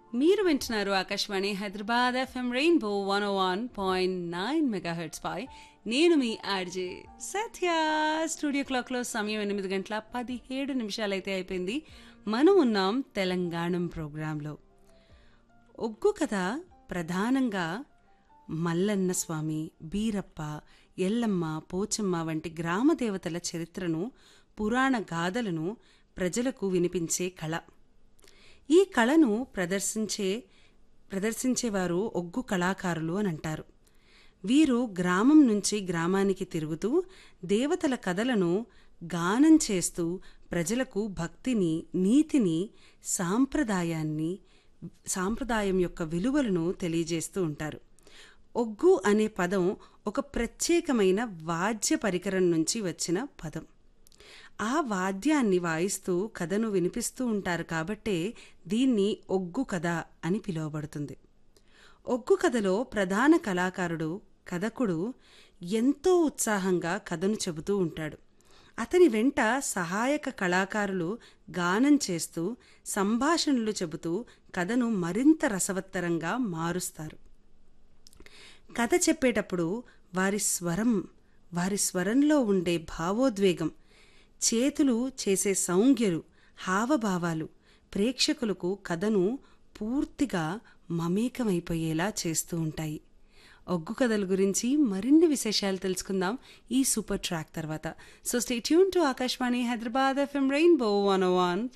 మీరు వింటున్నారు Akashvani Hyderabad FM rainbow one one point nine megahertz పై నేను మీ ఆర్జే సత్య స్టూడియో క్లాక్లో సమయం ఎనిమిది గంటల పదిహేడు నిమిషాలైతే అయిపోయింది మనం ఉన్నాం తెలంగాణం ప్రోగ్రాంలో ఒగ్గు కథ ప్రధానంగా మల్లన్న స్వామి బీరప్ప ఎల్లమ్మ పోచమ్మ వంటి గ్రామ దేవతల చరిత్రను పురాణ గాథలను ప్రజలకు వినిపించే కళ ఈ కళను ప్రదర్శించే ప్రదర్శించేవారు ఒగ్గు కళాకారులు అని అంటారు వీరు గ్రామం నుంచి గ్రామానికి తిరుగుతూ దేవతల కథలను గానం చేస్తూ ప్రజలకు భక్తిని నీతిని సాంప్రదాయాన్ని సాంప్రదాయం యొక్క విలువలను తెలియజేస్తూ ఉంటారు ఒగ్గు అనే పదం ఒక ప్రత్యేకమైన వాద్య పరికరం నుంచి వచ్చిన పదం ఆ వాద్యాన్ని వాయిస్తూ కథను వినిపిస్తూ ఉంటారు కాబట్టే దీన్ని ఒగ్గు కథ అని పిలువబడుతుంది ఒగ్గు కథలో ప్రధాన కళాకారుడు కథకుడు ఎంతో ఉత్సాహంగా కథను చెబుతూ ఉంటాడు అతని వెంట సహాయక కళాకారులు గానం చేస్తూ సంభాషణలు చెబుతూ కథను మరింత రసవత్తరంగా మారుస్తారు కథ చెప్పేటప్పుడు వారి స్వరం వారి స్వరంలో ఉండే భావోద్వేగం చేతులు చేసే సౌంజ్ఞలు హావభావాలు ప్రేక్షకులకు కథను పూర్తిగా మమేకమైపోయేలా చేస్తూ ఉంటాయి ఒగ్గు కథల గురించి మరిన్ని విశేషాలు తెలుసుకుందాం ఈ సూపర్ ట్రాక్ తర్వాత so stay tune to Akashvani Hyderabad FM rainbow one one